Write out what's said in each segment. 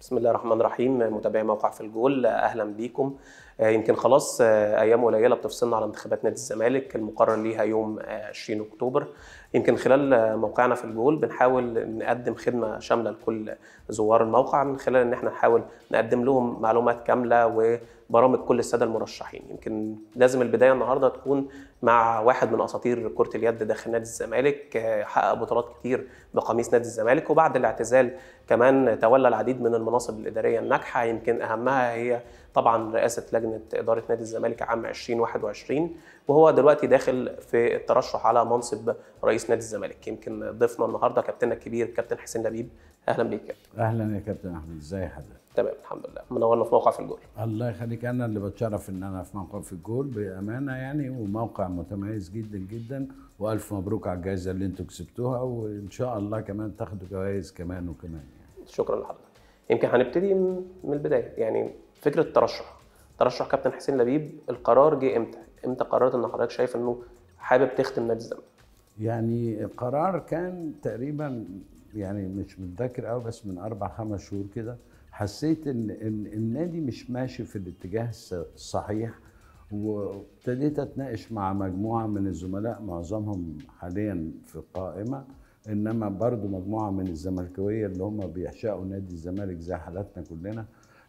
بسم الله الرحمن الرحيم متابعي موقع في الجول اهلا بيكم آه، يمكن خلاص آه، ايام قليله بتفصلنا على انتخابات نادي الزمالك المقرر ليها يوم آه، 20 اكتوبر يمكن خلال آه، موقعنا في الجول بنحاول نقدم خدمه شامله لكل زوار الموقع من خلال ان احنا نحاول نقدم لهم معلومات كامله وبرامج كل الساده المرشحين يمكن لازم البدايه النهارده تكون مع واحد من اساطير كره اليد داخل نادي الزمالك آه، حقق بطولات كتير بقميص نادي الزمالك وبعد الاعتزال كمان تولى العديد من المناصب الاداريه الناجحه يمكن اهمها هي طبعا رئاسه لجنه اداره نادي الزمالك عام 2021 وهو دلوقتي داخل في الترشح على منصب رئيس نادي الزمالك يمكن ضيفنا النهارده كابتننا الكبير كابتن حسين لبيب اهلا بيك يا كابتن اهلا يا كابتن احمد ازي حضرتك تمام الحمد لله منورنا في موقع في الجول الله يخليك انا اللي بتشرف ان انا في موقع في الجول بامانه يعني وموقع متميز جدا جدا والف مبروك على الجائزه اللي انتوا كسبتوها وان شاء الله كمان تاخدوا جوائز كمان وكمان يعني. شكرا لحضرتك يمكن هنبتدي من من البدايه يعني فكره الترشح ترشح كابتن حسين لبيب القرار جه امتى امتى قررت ان حضرتك شايف انه حابب تخدم نادي الزمالك يعني قرار كان تقريبا يعني مش متذكر قوي بس من اربع خمس شهور كده حسيت ان ان النادي مش ماشي في الاتجاه الس- الصحيح وابتديت اتناقش مع مجموعه من الزملاء معظمهم حاليا في القائمه انما برضو مجموعه من الزملكاويه اللي هم بيعشقوا نادي الزمالك زي حالاتنا كلنا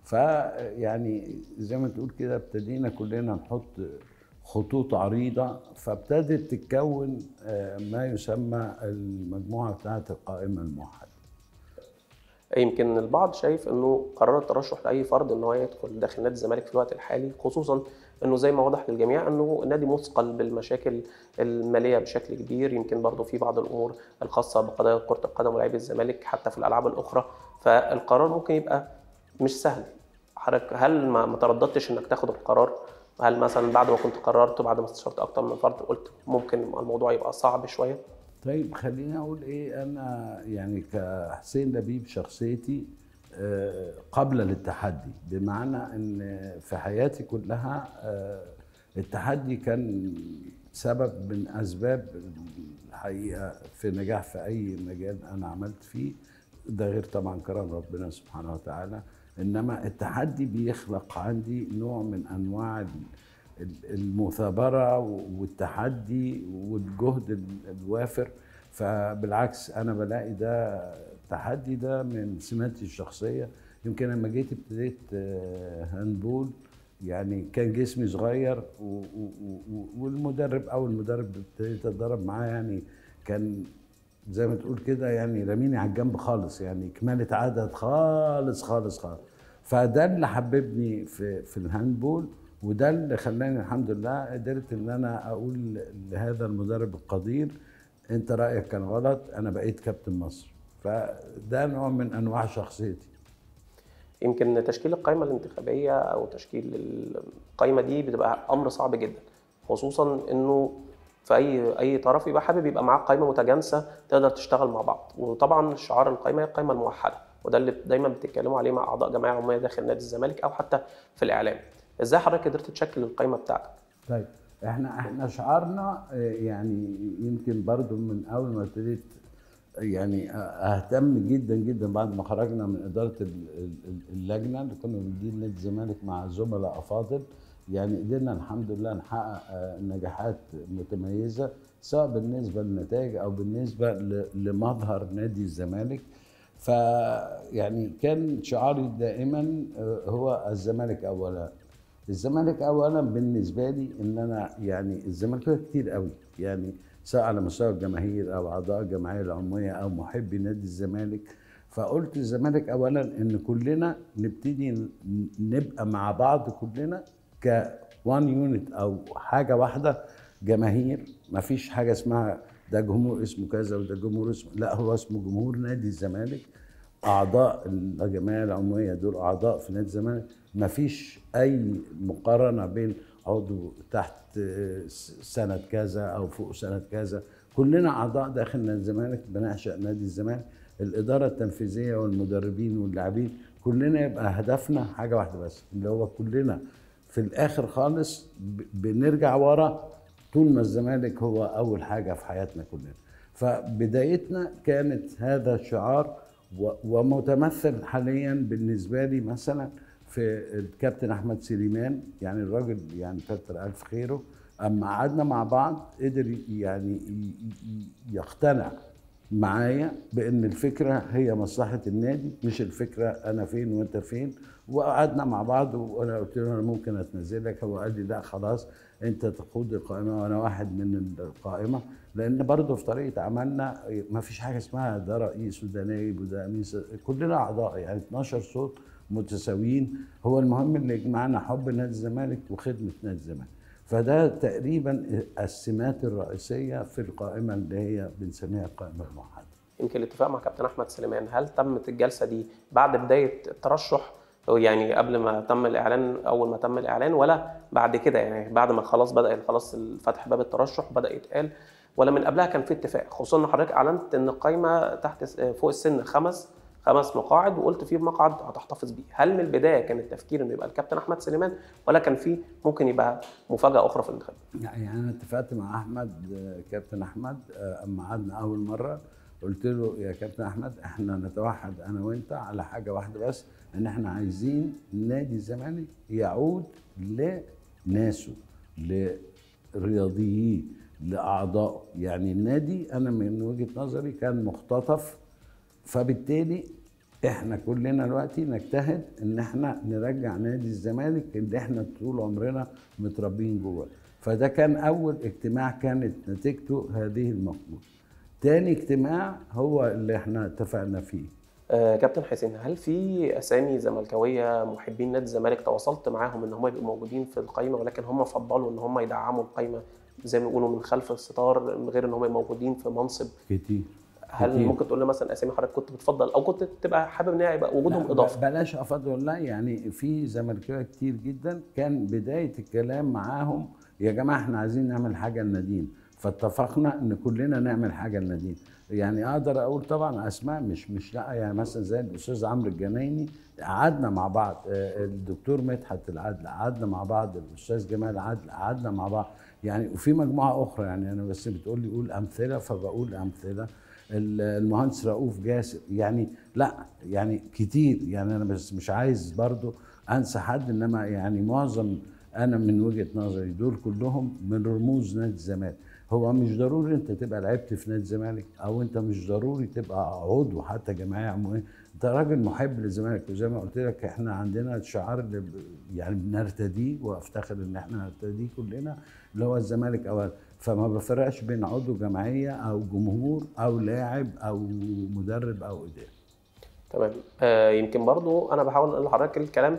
فيعني زي ما تقول كده ابتدينا كلنا نحط خطوط عريضة فابتدت تتكون آه، ما يسمى المجموعة بتاعت القائمة الموحدة يمكن البعض شايف انه قرار الترشح لاي فرد ان هو يدخل داخل نادي الزمالك في الوقت الحالي خصوصا انه زي ما وضح للجميع انه النادي مثقل بالمشاكل الماليه بشكل كبير يمكن برضه في بعض الامور الخاصه بقضايا كره القدم ولاعبي الزمالك حتى في الالعاب الاخرى فالقرار ممكن يبقى مش سهل حضرتك هل ما ما ترددتش انك تاخد القرار هل مثلا بعد ما كنت قررت بعد ما استشرت اكتر من فرد قلت ممكن الموضوع يبقى صعب شويه طيب خليني أقول إيه أنا يعني كحسين لبيب شخصيتي آه، قبل التحدي بمعنى أن في حياتي كلها آه، التحدي كان سبب من أسباب الحقيقة في نجاح في أي مجال أنا عملت فيه ده غير طبعا كرم ربنا سبحانه وتعالى انما التحدي بيخلق عندي نوع من انواع ال- ال- المثابره والتحدي والجهد ال- الوافر فبالعكس انا بلاقي ده التحدي ده من سماتي الشخصيه يمكن لما جيت ابتديت آه، هاندبول يعني كان جسمي صغير و- و- و- والمدرب او المدرب اللي ابتديت اتدرب معاه يعني كان زي ما تقول كده يعني رميني على الجنب خالص يعني كمالة عدد خالص خالص خالص فده اللي حببني في في الهاندبول وده اللي خلاني الحمد لله قدرت ان انا اقول لهذا المدرب القدير انت رايك كان غلط انا بقيت كابتن مصر فده نوع من انواع شخصيتي يمكن تشكيل القائمة الانتخابية أو تشكيل القائمة دي بتبقى أمر صعب جدا خصوصا إنه في أي أي طرف يبقى حابب يبقى معاه قائمة متجانسة تقدر تشتغل مع بعض وطبعا شعار القائمة هي القائمة الموحدة وده اللي دايما بتتكلموا عليه مع أعضاء جمعية عمومية داخل نادي الزمالك أو حتى في الإعلام إزاي حضرتك قدرت تشكل القائمة بتاعتك؟ طيب احنا احنا شعارنا آه، يعني يمكن برضو من اول ما ابتديت يعني اهتم جدا جدا بعد ما خرجنا من اداره ال- ال- اللجنه اللي كنا بندير نادي الزمالك مع زملاء افاضل يعني قدرنا الحمد لله نحقق آه، نجاحات متميزه سواء بالنسبه للنتائج او بالنسبه ل- لمظهر نادي الزمالك فيعني كان شعاري دائما آه، هو الزمالك اولا الزمالك اولا بالنسبه لي ان انا يعني الزمالكاويه كتير قوي يعني سواء على مستوى الجماهير او اعضاء الجمعيه العموميه او محبي نادي الزمالك فقلت الزمالك اولا ان كلنا نبتدي ن- نبقى مع بعض كلنا ك وان يونت او حاجه واحده جماهير ما فيش حاجه اسمها ده جمهور اسمه كذا وده جمهور اسمه لا هو اسمه جمهور نادي الزمالك اعضاء الجمعيه العموميه دول اعضاء في نادي الزمالك ما فيش اي مقارنه بين عضو تحت آه، سنه كذا او فوق سنه كذا كلنا اعضاء داخل نادي الزمالك بنعشق نادي الزمالك الاداره التنفيذيه والمدربين واللاعبين كلنا يبقى هدفنا حاجه واحده بس اللي هو كلنا في الاخر خالص ب- بنرجع ورا طول ما الزمالك هو اول حاجه في حياتنا كلنا فبدايتنا كانت هذا الشعار و- ومتمثل حاليا بالنسبه لي مثلا في الكابتن احمد سليمان يعني الراجل يعني كتر الف خيره اما قعدنا مع بعض قدر يعني ي- ي- يقتنع معايا بان الفكره هي مصلحه النادي مش الفكره انا فين وانت فين وقعدنا مع بعض وانا قلت له انا ممكن اتنزلك هو قال لي لا خلاص انت تقود القائمه وانا واحد من القائمه لان برضه في طريقه عملنا ما فيش حاجه اسمها ده رئيس وده نائب وده امين س- كلنا اعضاء يعني 12 صوت متساويين هو المهم اللي يجمعنا حب نادي الزمالك وخدمه نادي الزمالك فده تقريبا السمات الرئيسيه في القائمه اللي هي بنسميها القائمه الموحده يمكن الاتفاق مع كابتن احمد سليمان هل تمت الجلسه دي بعد بدايه الترشح أو يعني قبل ما تم الاعلان اول ما تم الاعلان ولا بعد كده يعني بعد ما خلاص بدا خلاص فتح باب الترشح وبدا يتقال ولا من قبلها كان في اتفاق خصوصا ان حضرتك اعلنت ان القايمه تحت س- فوق السن خمس خمس مقاعد وقلت في مقعد هتحتفظ بيه هل من البدايه كان التفكير انه يبقى الكابتن احمد سليمان ولا كان في ممكن يبقى مفاجاه اخرى في الانتخاب يعني انا اتفقت مع احمد آه، كابتن احمد آه، اما قعدنا اول مره قلت له يا كابتن احمد احنا نتوحد انا وانت على حاجه واحده بس ان احنا عايزين نادي الزمالك يعود لناسه لرياضييه لاعضائه يعني النادي انا من وجهه نظري كان مختطف فبالتالي احنا كلنا دلوقتي نجتهد ان احنا نرجع نادي الزمالك اللي احنا طول عمرنا متربيين جوه فده كان اول اجتماع كانت نتيجته هذه المقبول تاني اجتماع هو اللي احنا اتفقنا فيه آه، كابتن حسين هل في اسامي زملكاويه محبين نادي الزمالك تواصلت معاهم ان هم يبقوا موجودين في القائمه ولكن هم فضلوا ان هم يدعموا القائمه زي ما بيقولوا من خلف الستار من غير ان هم يبقوا موجودين في منصب كتير هل كتير. ممكن تقول لي مثلا اسامي حضرتك كنت بتفضل او كنت تبقى حابب ان هي يبقى وجودهم لا، اضافه بلاش افضل لا يعني في زملكاويه كتير جدا كان بدايه الكلام معاهم يا جماعه احنا عايزين نعمل حاجه لنادين فاتفقنا ان كلنا نعمل حاجه لنادين يعني اقدر اقول طبعا اسماء مش مش لا يعني مثلا زي الاستاذ عمرو الجنايني قعدنا مع بعض آه، الدكتور مدحت العدل قعدنا مع بعض الاستاذ جمال العدل قعدنا مع بعض يعني وفي مجموعه اخرى يعني انا بس بتقول لي قول امثله فبقول امثله المهندس رؤوف جاسر يعني لا يعني كتير يعني انا بس مش عايز برضو انسى حد انما يعني معظم انا من وجهه نظري دول كلهم من رموز نادي الزمالك هو مش ضروري انت تبقى لعبت في نادي الزمالك او انت مش ضروري تبقى عضو حتى جمعيه عموميه انت راجل محب للزمالك وزي ما قلت لك احنا عندنا الشعار اللي ب- يعني بنرتديه وافتخر ان احنا نرتديه كلنا اللي هو الزمالك اولا فما بفرقش بين عضو جمعيه او جمهور او لاعب او مدرب او اداري تمام آه يمكن برضو انا بحاول اقول لحضرتك الكلام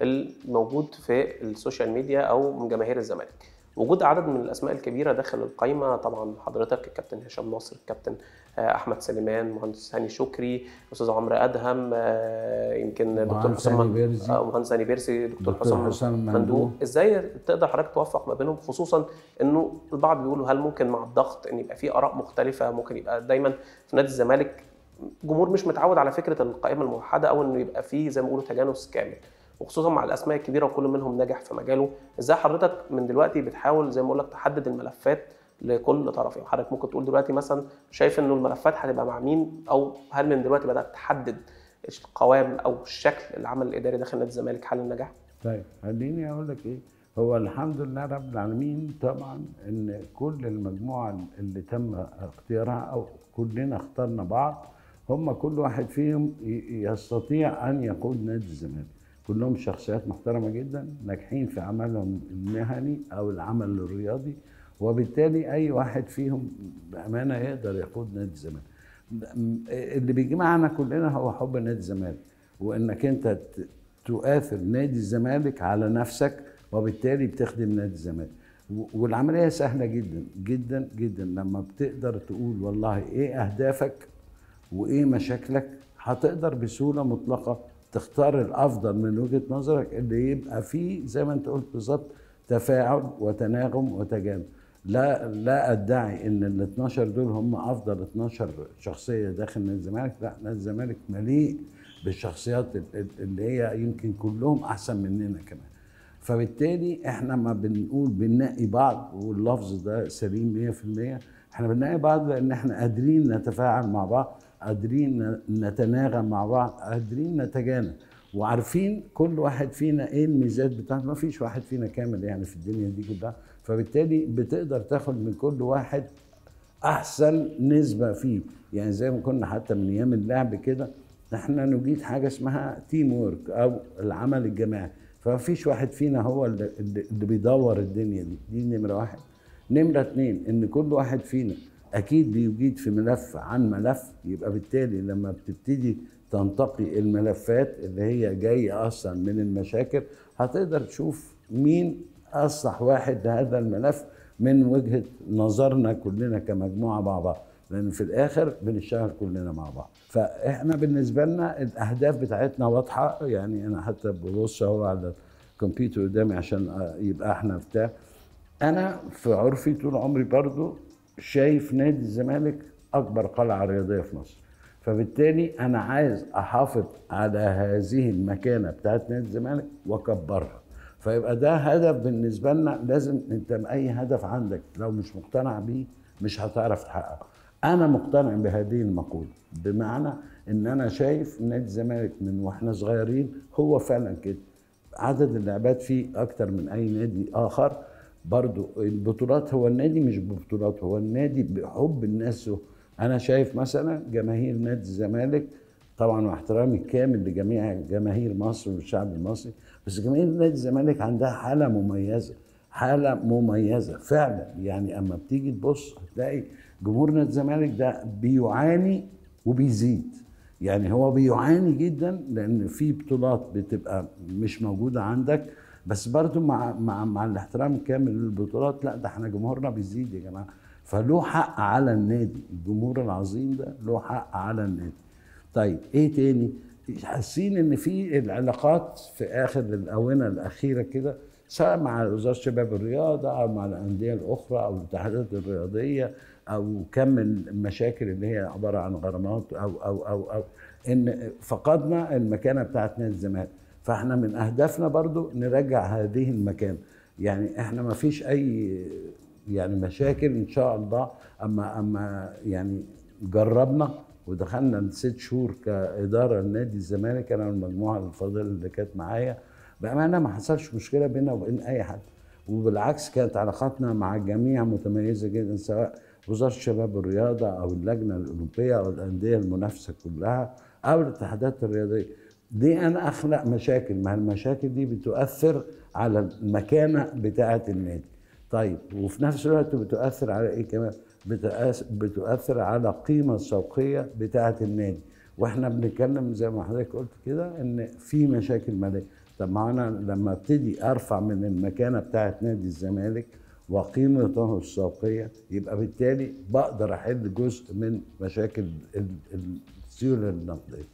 الموجود في السوشيال ميديا او من جماهير الزمالك وجود عدد من الاسماء الكبيره داخل القائمه طبعا حضرتك الكابتن هشام ناصر الكابتن آه، احمد سليمان مهندس هاني شكري استاذ عمرو ادهم آه، يمكن دكتور مهندس حسام هاني من- بيرسي. آه، مهندس هاني بيرسي دكتور دكتور حسام حسام مندوب مندوب. ازاي تقدر حضرتك توفق ما بينهم خصوصا انه البعض بيقولوا هل ممكن مع الضغط ان يبقى في اراء مختلفه ممكن يبقى دايما في نادي الزمالك جمهور مش متعود على فكره القائمه الموحده او انه يبقى فيه زي ما بيقولوا تجانس كامل وخصوصا مع الاسماء الكبيره وكل منهم ناجح في مجاله ازاي حضرتك من دلوقتي بتحاول زي ما بقول لك تحدد الملفات لكل طرف يعني حضرتك ممكن تقول دلوقتي مثلا شايف انه الملفات هتبقى مع مين او هل من دلوقتي بدات تحدد القوام او الشكل العمل الاداري داخل نادي الزمالك حال النجاح طيب خليني اقول لك ايه هو الحمد لله رب العالمين طبعا ان كل المجموعه اللي تم اختيارها او كلنا اخترنا بعض هم كل واحد فيهم ي- يستطيع ان يقود نادي الزمالك كلهم شخصيات محترمه جدا ناجحين في عملهم المهني او العمل الرياضي وبالتالي اي واحد فيهم بامانه يقدر يقود نادي الزمالك اللي بيجمعنا كلنا هو حب نادي الزمالك وانك انت ت- تؤثر نادي الزمالك على نفسك وبالتالي بتخدم نادي الزمالك و- والعمليه سهله جدا جدا جدا لما بتقدر تقول والله ايه اهدافك وايه مشاكلك هتقدر بسهوله مطلقه تختار الافضل من وجهه نظرك اللي يبقى فيه زي ما انت قلت بالظبط تفاعل وتناغم وتجانب لا لا ادعي ان ال 12 دول هم افضل 12 شخصيه داخل نادي الزمالك لا نادي الزمالك مليء بالشخصيات ال- ال- اللي هي يمكن كلهم احسن مننا كمان فبالتالي احنا ما بنقول بننقي بعض واللفظ ده سليم 100% احنا بننقي بعض لان احنا قادرين نتفاعل مع بعض قادرين نتناغم مع بعض قادرين نتجانب وعارفين كل واحد فينا ايه الميزات بتاعته ما فيش واحد فينا كامل يعني في الدنيا دي كلها فبالتالي بتقدر تاخد من كل واحد احسن نسبه فيه يعني زي ما كنا حتى من ايام اللعب كده احنا نجيد حاجه اسمها تيم وورك او العمل الجماعي فما فيش واحد فينا هو اللي, اللي بيدور الدنيا دي دي نمره واحد نمره اتنين ان كل واحد فينا اكيد بيجيد في ملف عن ملف يبقى بالتالي لما بتبتدي تنتقي الملفات اللي هي جايه اصلا من المشاكل هتقدر تشوف مين اصلح واحد لهذا الملف من وجهه نظرنا كلنا كمجموعه مع بعض لان في الاخر بنشتغل كلنا مع بعض فاحنا بالنسبه لنا الاهداف بتاعتنا واضحه يعني انا حتى ببص اهو على الكمبيوتر قدامي عشان يبقى احنا بتاع انا في عرفي طول عمري برضو شايف نادي الزمالك اكبر قلعه رياضيه في مصر فبالتالي انا عايز احافظ على هذه المكانه بتاعت نادي الزمالك واكبرها فيبقى ده هدف بالنسبه لنا لازم انت اي هدف عندك لو مش مقتنع بيه مش هتعرف تحققه انا مقتنع بهذه المقوله بمعنى ان انا شايف نادي الزمالك من واحنا صغيرين هو فعلا كده عدد اللعبات فيه اكتر من اي نادي اخر برضو البطولات هو النادي مش ببطولات هو النادي بحب الناس انا شايف مثلا جماهير نادي الزمالك طبعا مع احترامي الكامل لجميع جماهير مصر والشعب المصري بس جماهير نادي الزمالك عندها حاله مميزه حاله مميزه فعلا يعني اما بتيجي تبص هتلاقي جمهور نادي الزمالك ده بيعاني وبيزيد يعني هو بيعاني جدا لان في بطولات بتبقى مش موجوده عندك بس برضو مع مع مع الاحترام الكامل للبطولات لا ده احنا جمهورنا بيزيد يا جماعه فله حق على النادي الجمهور العظيم ده له حق على النادي طيب ايه تاني حاسين ان في العلاقات في اخر الاونه الاخيره كده سواء مع وزاره الشباب الرياضه او مع الانديه الاخرى او الاتحادات الرياضيه او كم المشاكل اللي هي عباره عن غرامات او او او او ان فقدنا المكانه بتاعت نادي الزمالك فاحنا من اهدافنا برضو نرجع هذه المكانه يعني احنا ما فيش اي يعني مشاكل ان شاء الله اما اما يعني جربنا ودخلنا الست شهور كاداره لنادي الزمالك انا والمجموعه الفاضله اللي كانت معايا بامانه ما حصلش مشكله بيننا وبين اي حد وبالعكس كانت علاقاتنا مع الجميع متميزه جدا سواء وزاره الشباب والرياضه او اللجنه الاولمبيه او الانديه المنافسه كلها او الاتحادات الرياضيه دي انا اخلق مشاكل ما المشاكل دي بتؤثر على المكانه بتاعه النادي طيب وفي نفس الوقت بتؤثر على ايه كمان بتؤثر على القيمه السوقيه بتاعه النادي واحنا بنتكلم زي ما حضرتك قلت كده ان في مشاكل ماليه طب ما انا لما ابتدي ارفع من المكانه بتاعه نادي الزمالك وقيمته السوقيه يبقى بالتالي بقدر احل جزء من مشاكل السيوله النقديه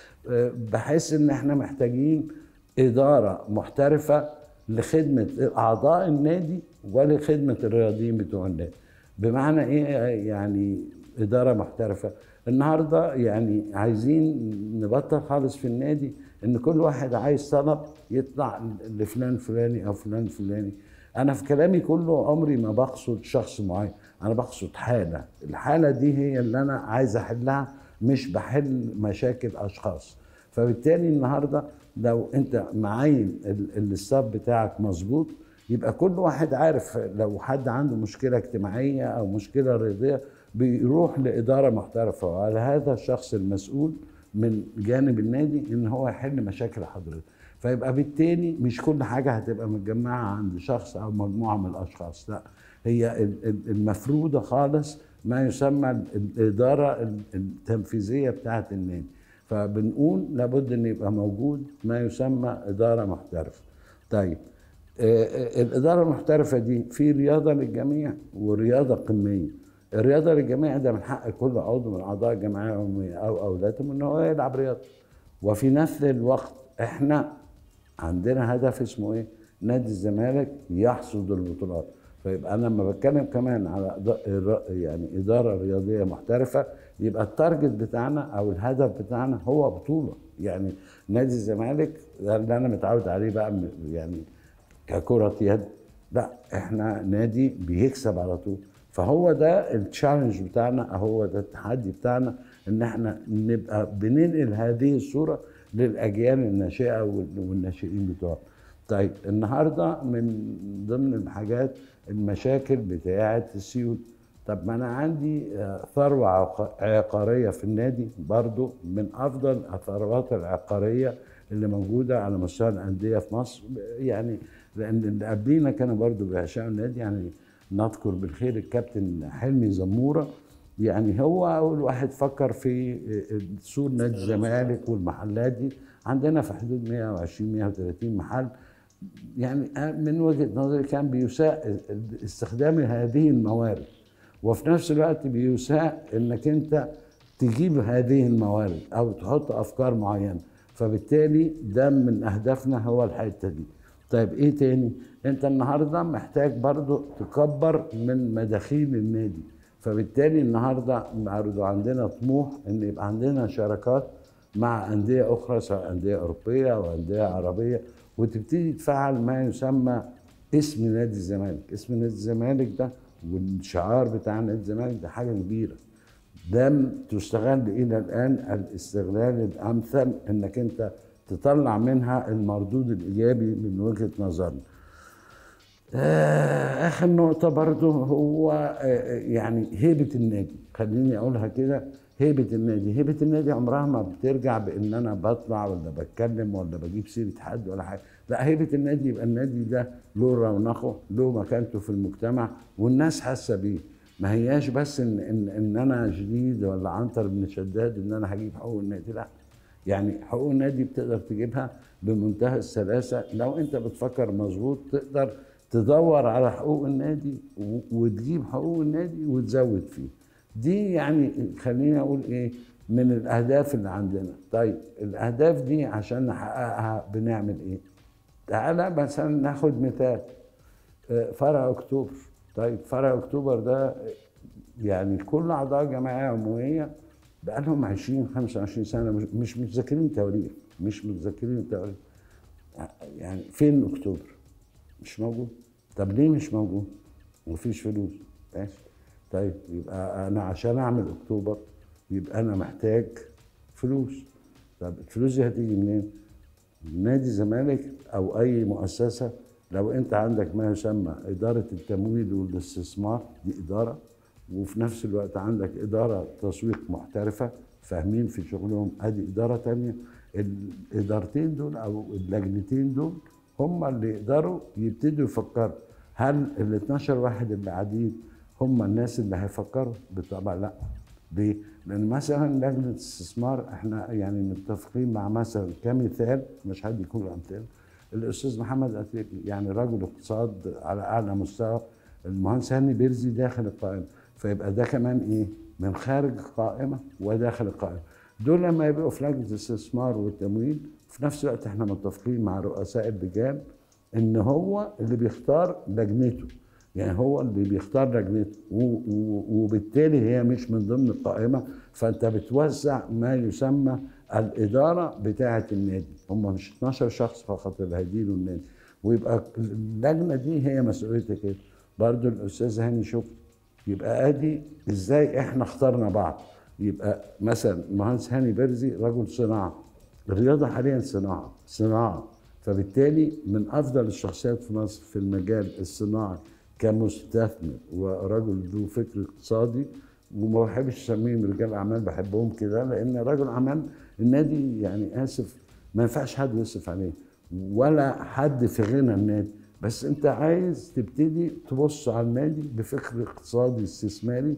بحس ان احنا محتاجين اداره محترفه لخدمه اعضاء النادي ولخدمه الرياضيين بتوع النادي بمعنى ايه يعني اداره محترفه النهارده يعني عايزين نبطل خالص في النادي ان كل واحد عايز طلب يطلع لفلان فلاني او فلان فلاني انا في كلامي كله عمري ما بقصد شخص معين انا بقصد حاله الحاله دي هي اللي انا عايز احلها مش بحل مشاكل اشخاص فبالتالي النهارده لو انت معين الستاف بتاعك مظبوط يبقى كل واحد عارف لو حد عنده مشكله اجتماعيه او مشكله رياضيه بيروح لاداره محترفه وعلى هذا الشخص المسؤول من جانب النادي ان هو يحل مشاكل حضرتك فيبقى بالتالي مش كل حاجه هتبقى متجمعه عند شخص او مجموعه من الاشخاص لا هي المفروضه خالص ما يسمى الاداره التنفيذيه بتاعه النادي فبنقول لابد ان يبقى موجود ما يسمى اداره محترفه طيب الاداره المحترفه دي في رياضه للجميع ورياضه قميه الرياضه للجميع ده من حق كل عضو من اعضاء الجمعيه العموميه او اولادهم ان هو يلعب رياضه وفي نفس الوقت احنا عندنا هدف اسمه ايه؟ نادي الزمالك يحصد البطولات فيبقى انا لما بتكلم كمان على يعني اداره رياضيه محترفه يبقى التارجت بتاعنا او الهدف بتاعنا هو بطوله يعني نادي الزمالك ده اللي انا متعود عليه بقى يعني ككره يد لا احنا نادي بيكسب على طول فهو ده التشالنج بتاعنا هو ده التحدي بتاعنا ان احنا نبقى بننقل هذه الصوره للاجيال الناشئه والناشئين بتوعها طيب النهارده من ضمن الحاجات المشاكل بتاعه السيول طب ما انا عندي ثروه عقاريه في النادي برضو من افضل الثروات العقاريه اللي موجوده على مستوى الانديه في مصر يعني لان اللي قبلينا كانوا برضو بيعشقوا النادي يعني نذكر بالخير الكابتن حلمي زموره يعني هو اول واحد فكر في سور نادي الزمالك والمحلات دي عندنا في حدود 120 130 محل يعني من وجهه نظري كان بيساء استخدام هذه الموارد وفي نفس الوقت بيساء انك انت تجيب هذه الموارد او تحط افكار معينه فبالتالي ده من اهدافنا هو الحته دي طيب ايه تاني انت النهارده محتاج برضو تكبر من مداخيل النادي فبالتالي النهارده برضو عندنا طموح ان يبقى عندنا شراكات مع انديه اخرى سواء انديه اوروبيه او انديه عربيه وتبتدي تفعل ما يسمى اسم نادي الزمالك اسم نادي الزمالك ده والشعار بتاع نادي الزمالك ده حاجه كبيره ده تستغل الى الان الاستغلال الامثل انك انت تطلع منها المردود الايجابي من وجهه نظرنا. آه اخر نقطه برضو هو آه يعني هيبه النادي خليني اقولها كده هيبه النادي هيبه النادي عمرها ما بترجع بان انا بطلع ولا بتكلم ولا بجيب سيره حد ولا حاجه لا هيبه النادي يبقى النادي ده له رونقه له مكانته في المجتمع والناس حاسه بيه ما هياش بس ان ان, إن انا جديد ولا عنتر بن شداد ان انا هجيب حقوق النادي لا يعني حقوق النادي بتقدر تجيبها بمنتهى السلاسه لو انت بتفكر مظبوط تقدر تدور على حقوق النادي وتجيب حقوق النادي وتزود فيه دي يعني خليني اقول ايه من الاهداف اللي عندنا طيب الاهداف دي عشان نحققها بنعمل ايه تعالى مثلا ناخد مثال فرع اكتوبر طيب فرع اكتوبر ده يعني كل اعضاء جمعيه عموميه بقى لهم 20 25 سنه مش متذكرين تواريخ مش متذكرين التواريخ يعني فين اكتوبر؟ مش موجود طب ليه مش موجود؟ مفيش فلوس ماشي طيب يبقى انا عشان اعمل اكتوبر يبقى انا محتاج فلوس طب الفلوس دي هتيجي منين؟ نادي الزمالك او اي مؤسسه لو انت عندك ما يسمى اداره التمويل والاستثمار دي اداره وفي نفس الوقت عندك اداره تسويق محترفه فاهمين في شغلهم ادي اداره تانية الادارتين دول او اللجنتين دول هم اللي يقدروا يبتدوا يفكروا هل ال 12 واحد اللي قاعدين هم الناس اللي هيفكروا؟ بالطبع لا ليه؟ لان مثلا لجنه الاستثمار احنا يعني متفقين مع مثلا كمثال مش حد يكون امثال الاستاذ محمد اتيكي يعني رجل اقتصاد على اعلى مستوى المهندس هاني بيرزي داخل القائمه فيبقى ده كمان ايه؟ من خارج القائمه وداخل القائمه دول لما يبقوا في لجنه الاستثمار والتمويل في نفس الوقت احنا متفقين مع رؤساء اللجان ان هو اللي بيختار لجنته يعني هو اللي بيختار لجنته وبالتالي هي مش من ضمن القائمه فانت بتوزع ما يسمى الاداره بتاعه النادي هم مش 12 شخص فقط اللي هيديروا النادي ويبقى اللجنه دي هي مسؤوليتها كده برضو الاستاذ هاني شكري يبقى ادي ازاي احنا اخترنا بعض يبقى مثلا المهندس هاني برزي رجل صناعه الرياضه حاليا صناعه صناعه فبالتالي من افضل الشخصيات في مصر في المجال الصناعي كمستثمر ورجل ذو فكر اقتصادي وما بحبش اسميهم رجال اعمال بحبهم كده لان رجل اعمال النادي يعني اسف ما ينفعش حد يصرف عليه ولا حد في غنى النادي بس انت عايز تبتدي تبص على النادي بفكر اقتصادي استثماري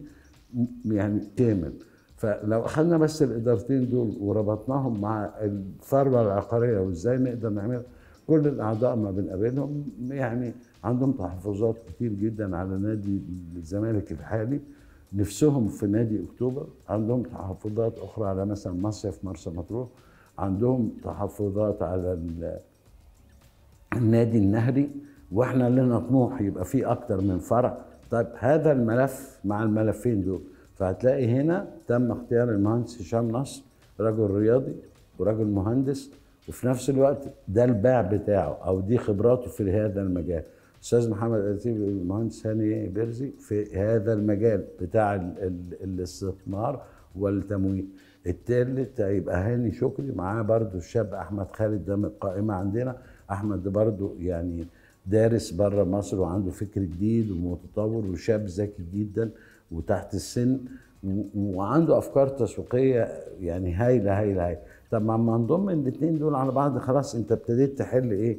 يعني كامل فلو اخذنا بس الادارتين دول وربطناهم مع الثروه العقاريه وازاي نقدر نعمل كل الاعضاء ما بنقابلهم يعني عندهم تحفظات كتير جدا على نادي الزمالك الحالي نفسهم في نادي اكتوبر عندهم تحفظات اخرى على مثلا مصيف مرسى مطروح عندهم تحفظات على النادي النهري واحنا لنا طموح يبقى في اكتر من فرع طيب هذا الملف مع الملفين دول فهتلاقي هنا تم اختيار المهندس هشام نصر رجل رياضي ورجل مهندس وفي نفس الوقت ده الباع بتاعه او دي خبراته في هذا المجال استاذ محمد اتيب المهندس هاني بيرزي في هذا المجال بتاع ال- ال- الاستثمار والتمويل الثالث هيبقى هاني شكري معاه برضو الشاب احمد خالد ده من القائمه عندنا احمد ده برضو يعني دارس بره مصر وعنده فكر جديد ومتطور وشاب ذكي جدا وتحت السن و- وعنده افكار تسويقيه يعني هايله هايله هايله طب ما اما نضم الاثنين دول على بعض خلاص انت ابتديت تحل ايه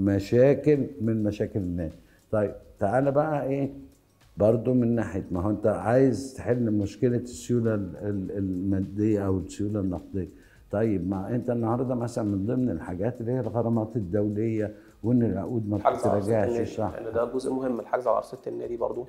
مشاكل من مشاكل الناس طيب تعالى بقى ايه برضو من ناحيه ما هو انت عايز تحل مشكله السيوله ال- ال- الماديه او السيوله النقديه طيب ما انت النهارده مثلا من ضمن الحاجات اللي هي الغرامات الدوليه وان العقود ما الحجز على أرصدة النادي بتتراجعش صح لان ده جزء مهم الحجز على أرصدة النادي برضو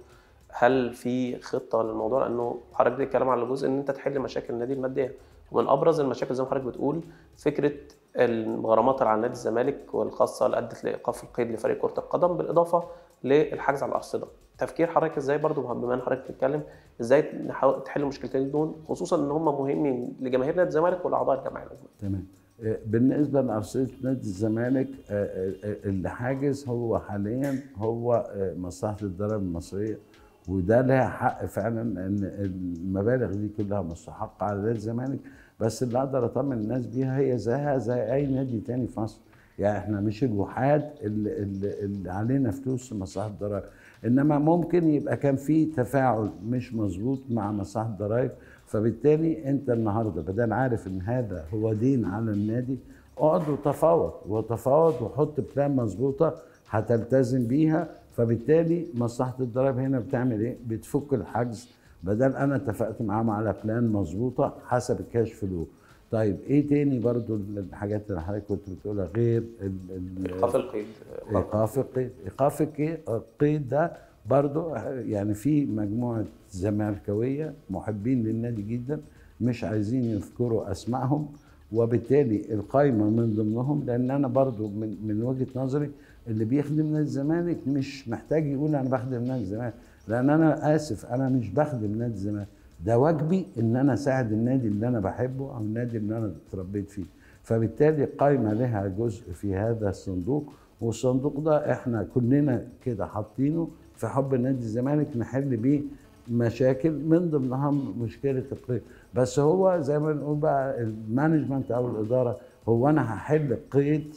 هل في خطه للموضوع لانه حضرتك بتتكلم على جزء ان انت تحل مشاكل النادي الماديه ومن ابرز المشاكل زي ما حضرتك بتقول فكره الغرامات اللي على نادي الزمالك والخاصه اللي ادت لايقاف القيد لفريق كره القدم بالاضافه للحجز على الارصده تفكير حضرتك ازاي برضو بما ان حضرتك بتتكلم ازاي نحاول تحل المشكلتين دول خصوصا ان هم مهمين لجماهير نادي الزمالك ولاعضاء الجمعيه العموميه تمام آه، بالنسبه لارصده نادي الزمالك آه، آه، آه، اللي حاجز هو حاليا هو آه، مصلحه الضرائب المصريه وده لها حق فعلا ان المبالغ دي كلها مستحقه على نادي الزمالك بس اللي اقدر اطمن الناس بيها هي زيها زي اي نادي تاني في مصر يعني احنا مش الوحاد اللي, اللي, اللي علينا فلوس مصلحه الضرائب انما ممكن يبقى كان في تفاعل مش مظبوط مع مصلحه الضرائب فبالتالي انت النهارده بدل عارف ان هذا هو دين على النادي اقعد وتفاوض وتفاوض وحط بلان مظبوطه هتلتزم بيها فبالتالي مصلحه الضرائب هنا بتعمل ايه؟ بتفك الحجز بدل انا اتفقت معاهم على بلان مظبوطه حسب الكاش فلو طيب ايه تاني برضو الحاجات اللي حضرتك كنت بتقولها غير ال- ال- ايقاف القيد ايقاف القيد ايقاف القي- القيد ده برضو يعني في مجموعه زملكاويه محبين للنادي جدا مش عايزين يذكروا اسمائهم وبالتالي القايمه من ضمنهم لان انا برضو من من وجهه نظري اللي بيخدم نادي الزمالك مش محتاج يقول انا بخدم نادي الزمالك لان انا اسف انا مش بخدم نادي الزمالك ده واجبي ان انا اساعد النادي اللي انا بحبه او النادي اللي انا اتربيت فيه فبالتالي قايمه لها جزء في هذا الصندوق والصندوق ده احنا كلنا كده حاطينه في حب نادي الزمالك نحل بيه مشاكل من ضمنها مشكله القيد بس هو زي ما بنقول بقى المانجمنت او الاداره هو انا هحل القيد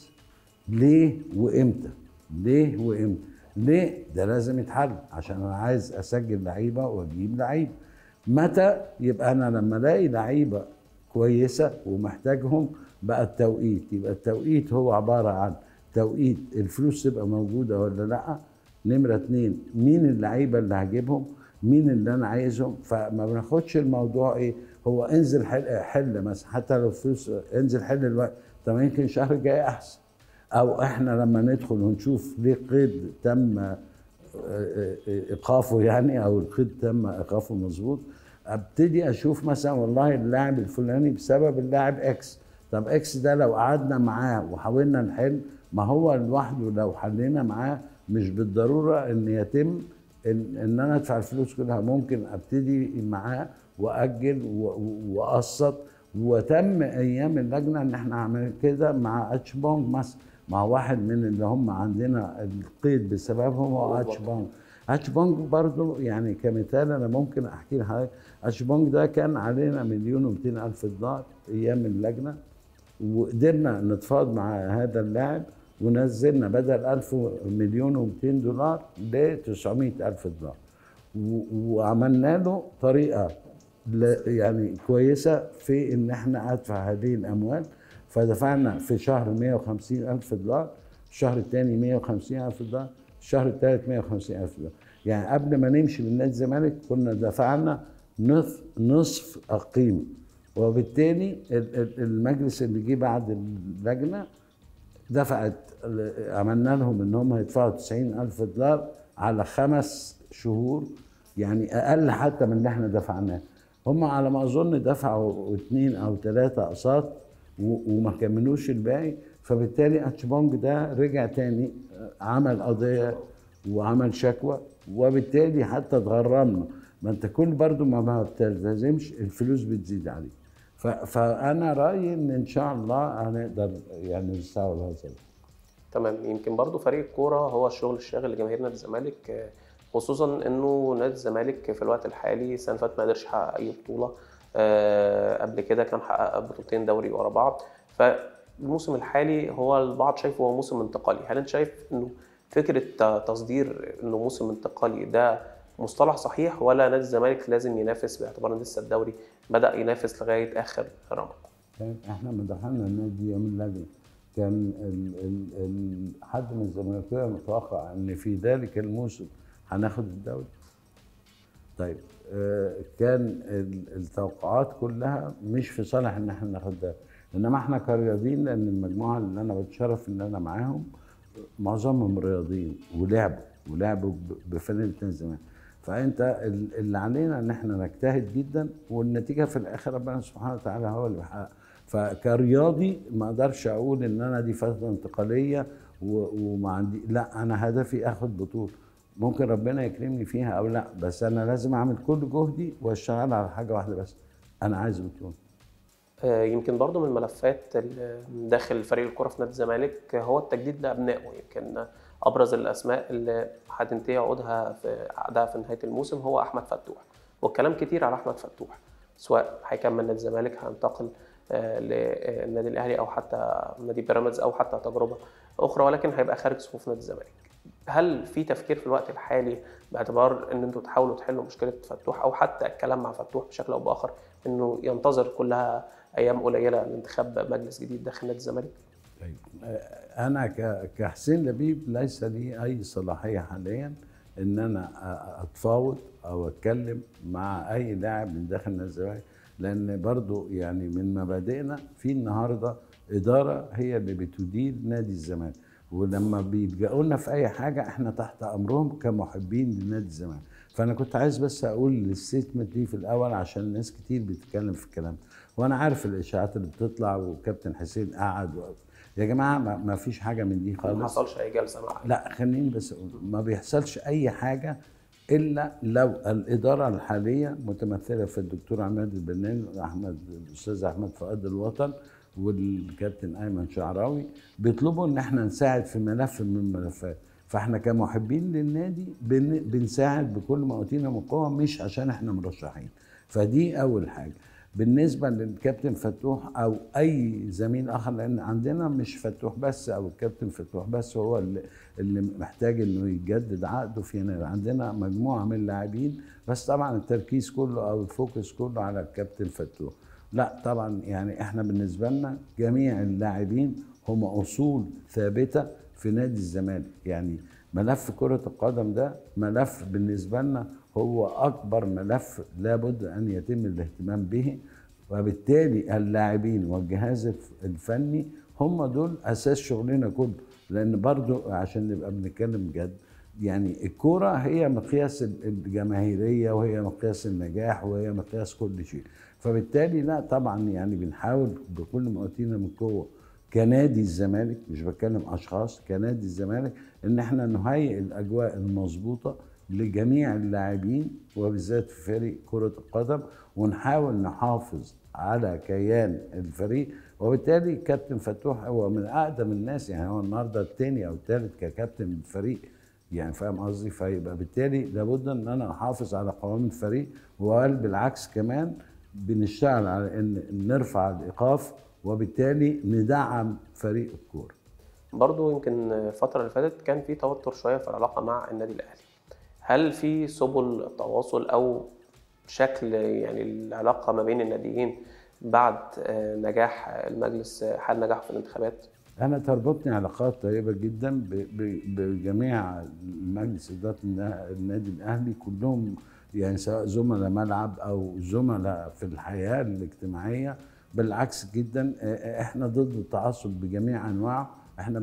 ليه وامتى ليه وامتى ليه ده لازم يتحل عشان انا عايز اسجل لعيبه واجيب لعيبه متى يبقى انا لما الاقي لعيبه كويسه ومحتاجهم بقى التوقيت يبقى التوقيت هو عباره عن توقيت الفلوس تبقى موجوده ولا لا نمره اتنين مين اللعيبه اللي هجيبهم مين اللي انا عايزهم فما بناخدش الموضوع ايه هو انزل حل, حل مثلا حتى لو فلوس انزل حل الوقت طب يمكن الشهر الجاي احسن او احنا لما ندخل ونشوف ليه قيد تم ايقافه يعني او القيد تم ايقافه مظبوط ابتدي اشوف مثلا والله اللاعب الفلاني بسبب اللاعب اكس طب اكس ده لو قعدنا معاه وحاولنا نحل ما هو لوحده لو حلينا معاه مش بالضروره ان يتم ان, إن انا ادفع الفلوس كلها ممكن ابتدي معاه واجل واقسط وتم ايام اللجنه ان احنا عملنا كده مع اتش بونج مثلا مع واحد من اللي هم عندنا القيد بسببهم هو اتش بونج اتش بونج برضو يعني كمثال انا ممكن احكي لحضرتك اتش بونج ده كان علينا مليون و الف دولار ايام اللجنه وقدرنا نتفاوض مع هذا اللاعب ونزلنا بدل 1000 مليون و200 دولار ل 900 الف دولار وعملنا له طريقه يعني كويسه في ان احنا ادفع هذه الاموال فدفعنا في شهر 150 الف دولار الشهر الثاني 150 الف دولار الشهر الثالث 150 الف دولار يعني قبل ما نمشي من نادي الزمالك كنا دفعنا نصف نصف القيمه وبالتالي المجلس اللي جه بعد اللجنه دفعت عملنا لهم ان هم يدفعوا 90 الف دولار على خمس شهور يعني اقل حتى من اللي احنا دفعناه هم على ما اظن دفعوا اثنين او ثلاثه اقساط وما كملوش الباقي فبالتالي اتشبونج ده رجع تاني عمل قضيه وعمل شكوى وبالتالي حتى اتغرمنا ما انت كل برضو ما بتلتزمش الفلوس بتزيد عليك فانا رايي ان ان شاء الله هنقدر يعني نستوعب هذا تمام يمكن برضو فريق الكوره هو الشغل الشاغل لجماهير نادي الزمالك آه، خصوصا انه نادي الزمالك في الوقت الحالي السنه اللي فاتت ما قدرش يحقق اي بطوله آه، قبل كده كان حقق بطولتين دوري ورا بعض فالموسم الحالي هو البعض شايفه هو موسم انتقالي هل انت شايف انه فكره تصدير انه موسم انتقالي ده مصطلح صحيح ولا نادي الزمالك لازم ينافس باعتبار ان لسه الدوري بدا ينافس لغايه اخر رمق كان احنا لما دخلنا النادي يوم اللجنه كان ال ال ال حد من الزمالكاويه متوقع ان في ذلك الموسم هناخد الدوري طيب آه كان ال- التوقعات كلها مش في صالح ان احنا ناخد الدوري انما احنا كرياضيين لان المجموعه اللي انا بتشرف ان انا معاهم معظمهم رياضيين ولعبوا ولعبوا ب- بفانيله نادي الزمالك فانت ال- اللي علينا ان احنا نجتهد جدا والنتيجه في الاخر ربنا سبحانه وتعالى هو اللي بيحقق فكرياضي ما اقدرش اقول ان انا دي فتره انتقاليه و- وما عندي لا انا هدفي اخد بطوله ممكن ربنا يكرمني فيها او لا بس انا لازم اعمل كل جهدي واشتغل على حاجه واحده بس انا عايز بطوله آه، يمكن برضو من الملفات اللي داخل فريق الكرة في نادي الزمالك هو التجديد لأبنائه يمكن أبرز الأسماء اللي هتنتهي عقودها في عقدها في نهاية الموسم هو أحمد فتوح والكلام كتير على أحمد فتوح سواء هيكمل نادي الزمالك هينتقل آه، للنادي الأهلي أو حتى نادي بيراميدز أو حتى تجربة أخرى ولكن هيبقى خارج صفوف نادي الزمالك هل في تفكير في الوقت الحالي باعتبار ان انتوا تحاولوا تحلوا مشكله فتوح او حتى الكلام مع فتوح بشكل او باخر انه ينتظر كلها ايام قليله لانتخاب مجلس جديد داخل نادي الزمالك طيب آه، انا ك- كحسين لبيب ليس لي اي صلاحيه حاليا ان انا أ- اتفاوض او اتكلم مع اي لاعب من داخل نادي الزمالك لان برضو يعني من مبادئنا في النهارده اداره هي اللي بتدير نادي الزمالك ولما بيلجأوا لنا في اي حاجه احنا تحت امرهم كمحبين لنادي الزمالك فانا كنت عايز بس اقول الستيتمنت دي في الاول عشان ناس كتير بتتكلم في الكلام ده. وانا عارف الاشاعات اللي بتطلع وكابتن حسين قعد و... يا جماعه ما, ما فيش حاجه من دي ما خالص حصلش اي جلسه مع لا خليني بس اقول ما بيحصلش اي حاجه الا لو الاداره الحاليه متمثله في الدكتور عماد البناني واحمد الاستاذ احمد فؤاد الوطن والكابتن ايمن شعراوي بيطلبوا ان احنا نساعد في ملف من الملفات فاحنا كمحبين للنادي بن بنساعد بكل ما اوتينا من قوه مش عشان احنا مرشحين فدي اول حاجه بالنسبه للكابتن فتوح او اي زميل اخر لان عندنا مش فتوح بس او الكابتن فتوح بس هو اللي, اللي محتاج انه يجدد عقده في يناير عندنا مجموعه من اللاعبين بس طبعا التركيز كله او الفوكس كله على الكابتن فتوح لا طبعا يعني احنا بالنسبه لنا جميع اللاعبين هم اصول ثابته في نادي الزمالك يعني ملف كرة القدم ده ملف بالنسبة لنا هو أكبر ملف لابد أن يتم الاهتمام به وبالتالي اللاعبين والجهاز الف- الفني هم دول أساس شغلنا كله لأن برضو عشان نبقى بنتكلم جد يعني الكورة هي مقياس ال- الجماهيرية وهي مقياس النجاح وهي مقياس كل شيء فبالتالي لا طبعا يعني بنحاول بكل ما أوتينا من قوة كنادي الزمالك مش بتكلم اشخاص كنادي الزمالك ان احنا نهيئ الاجواء المظبوطه لجميع اللاعبين وبالذات في فريق كره القدم ونحاول نحافظ على كيان الفريق وبالتالي كابتن فتوح هو من اقدم الناس يعني هو النهارده الثاني او الثالث ككابتن الفريق يعني فاهم قصدي فيبقى بالتالي لابد ان انا احافظ على قوام الفريق وقال بالعكس كمان بنشتغل على ان نرفع الايقاف وبالتالي ندعم فريق الكوره برضو يمكن الفتره اللي فاتت كان في توتر شويه في العلاقه مع النادي الاهلي هل في سبل تواصل او شكل يعني العلاقه ما بين الناديين بعد آه، نجاح المجلس آه، حال نجاحه في الانتخابات انا تربطني علاقات طيبه جدا ب- ب- بجميع مجلس اداره النا- النادي الاهلي كلهم يعني سواء زملاء ملعب او زملاء في الحياه الاجتماعيه بالعكس جدا آه، احنا ضد التعصب بجميع انواعه احنا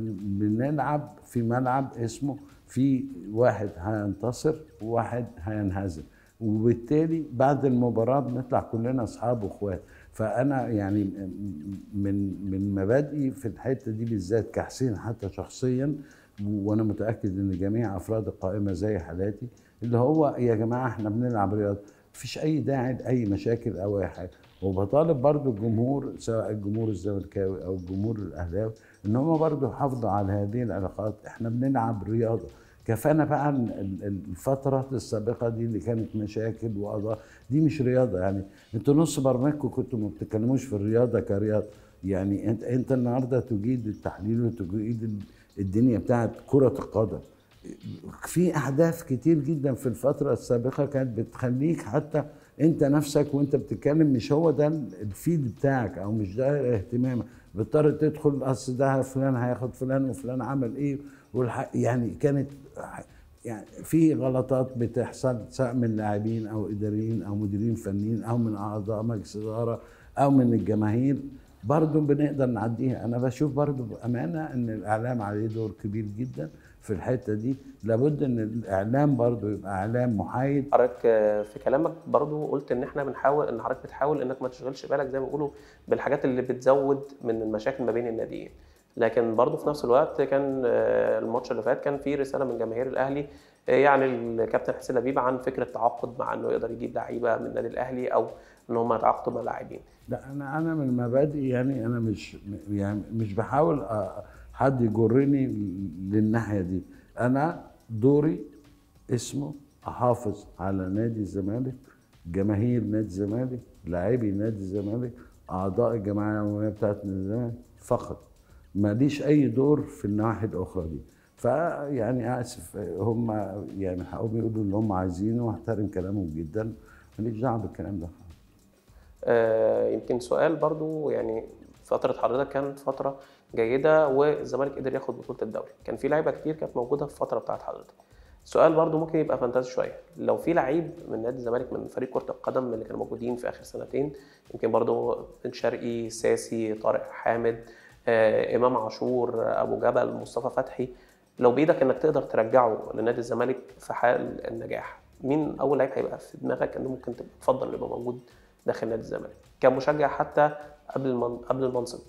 بنلعب في ملعب اسمه في واحد هينتصر وواحد هينهزم وبالتالي بعد المباراه بنطلع كلنا اصحاب واخوات فانا يعني من من مبادئي في الحته دي بالذات كحسين حتى شخصيا وانا متاكد ان جميع افراد القائمه زي حالاتي اللي هو يا جماعه احنا بنلعب رياضه مفيش اي داعي لاي مشاكل او اي حاجه وبطالب برضو الجمهور سواء الجمهور الزملكاوي او الجمهور الاهلاوي ان هم برضو يحافظوا على هذه العلاقات احنا بنلعب رياضه كفانا بقى ال- ال- الفترات السابقه دي اللي كانت مشاكل وقضاء دي مش رياضه يعني انتوا نص برنامجكم كنتوا ما بتتكلموش في الرياضه كرياضه يعني انت انت النهارده تجيد التحليل وتجيد ال- الدنيا بتاعت كره القدم في احداث كتير جدا في الفتره السابقه كانت بتخليك حتى انت نفسك وانت بتتكلم مش هو ده الفيد بتاعك او مش ده اهتمامك بتضطر تدخل اصل ده فلان هياخد فلان وفلان عمل ايه والح... يعني كانت يعني في غلطات بتحصل سواء من لاعبين او اداريين او مديرين فنيين او من اعضاء مجلس اداره او من الجماهير برضه بنقدر نعديها انا بشوف برضه بامانه ان الاعلام عليه دور كبير جدا في الحته دي لابد ان الاعلام برضه يبقى اعلام محايد حضرتك آه، في كلامك برضو قلت ان احنا بنحاول ان حضرتك بتحاول انك ما تشغلش بالك زي ما بيقولوا بالحاجات اللي بتزود من المشاكل ما بين الناديين لكن برضو في نفس الوقت كان آه، الماتش اللي فات كان في رساله من جماهير الاهلي آه، يعني الكابتن حسين لبيب عن فكره تعاقد مع انه يقدر يجيب لعيبه من النادي الاهلي او ان هم يتعاقدوا مع لاعبين لا انا انا من مبادئي يعني انا مش يعني مش بحاول أ- حد يجرني للناحيه دي انا دوري اسمه احافظ على نادي الزمالك جماهير نادي الزمالك لاعبي نادي الزمالك اعضاء الجمعيه العموميه بتاعت نادي الزمالك فقط ماليش اي دور في النواحي الاخرى دي فيعني اسف هم يعني حقهم يقولوا اللي هم عايزينه واحترم كلامهم جدا ماليش دعوه بالكلام ده آه، يمكن سؤال برضو يعني فترة حضرتك كانت فترة جيدة والزمالك قدر ياخد بطولة الدوري كان في لعيبة كتير كانت موجودة في الفترة بتاعت حضرتك السؤال برضو ممكن يبقى فانتازي شوية لو في لعيب من نادي الزمالك من فريق كرة القدم من اللي كانوا موجودين في آخر سنتين يمكن برضو بن شرقي ساسي طارق حامد آه، إمام عاشور أبو جبل مصطفى فتحي لو بإيدك إنك تقدر ترجعه لنادي الزمالك في حال النجاح مين أول لعيب هيبقى في دماغك إنه ممكن تبقى تفضل يبقى موجود داخل نادي الزمالك كمشجع حتى قبل المن... قبل المنصب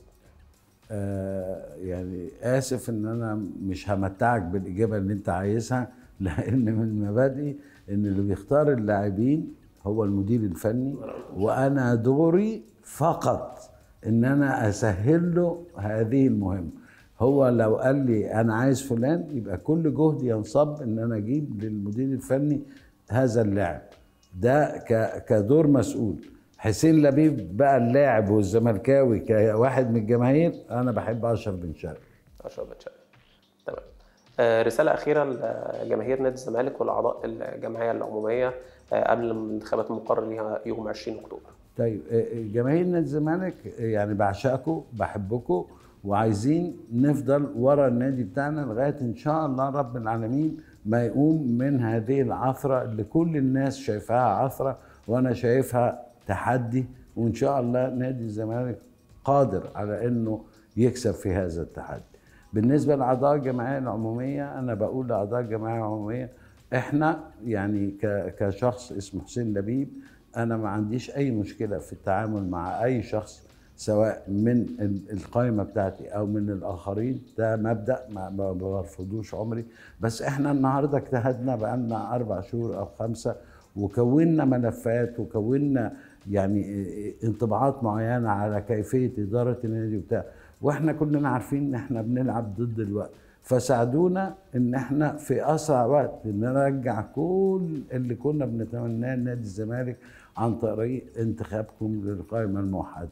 آه، يعني اسف ان انا مش همتعك بالاجابه اللي انت عايزها لان من مبادئي ان اللي بيختار اللاعبين هو المدير الفني وانا دوري فقط ان انا اسهل له هذه المهمه هو لو قال لي انا عايز فلان يبقى كل جهدي ينصب ان انا اجيب للمدير الفني هذا اللاعب ده ك- كدور مسؤول حسين لبيب بقى اللاعب والزملكاوي كواحد من الجماهير انا بحب اشرف بن شرقي اشرف بن شرقي تمام آه، رسالة أخيرة لجماهير نادي الزمالك والأعضاء الجمعية العمومية آه، قبل الانتخابات المقرر ليها يوم 20 أكتوبر طيب آه، آه، جماهير نادي الزمالك آه، يعني بعشقكم بحبكم وعايزين نفضل ورا النادي بتاعنا لغايه ان شاء الله رب العالمين ما يقوم من هذه العثره اللي كل الناس شايفاها عثره وانا شايفها تحدي وان شاء الله نادي الزمالك قادر على انه يكسب في هذا التحدي. بالنسبه لاعضاء الجمعيه العموميه انا بقول لاعضاء الجمعيه العموميه احنا يعني ك- كشخص اسمه حسين لبيب انا ما عنديش اي مشكله في التعامل مع اي شخص سواء من ال- القائمه بتاعتي او من الاخرين ده مبدا ما ما برفضوش عمري بس احنا النهارده اجتهدنا بقالنا اربع شهور او خمسه وكونا ملفات وكونا يعني انطباعات معينه على كيفيه اداره النادي وبتاع واحنا كلنا عارفين ان احنا بنلعب ضد الوقت فساعدونا ان احنا في اسرع وقت نرجع كل اللي كنا بنتمناه لنادي الزمالك عن طريق انتخابكم للقائمه الموحده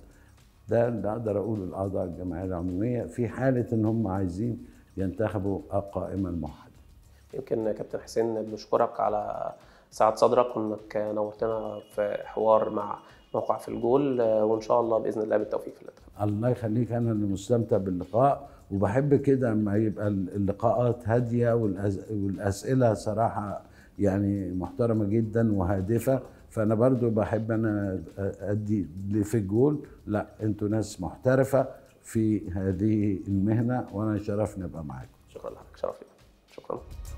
ده اللي اقدر اقوله لاعضاء الجمعيه العموميه في حاله ان هم عايزين ينتخبوا القائمه الموحده يمكن كابتن حسين بنشكرك على سعة صدرك وإنك نورتنا في حوار مع موقع في الجول آه، وإن شاء الله بإذن الله بالتوفيق في الانتخابات الله يخليك انا اللي مستمتع باللقاء وبحب كده اما يبقى اللقاءات هاديه والأز- والاسئله صراحه يعني محترمه جدا وهادفه فانا برضو بحب انا ادي اللي في الجول لا انتوا ناس محترفه في هذه المهنه وانا شرفني ابقى معاكم شكرا لك شرف لي شكرا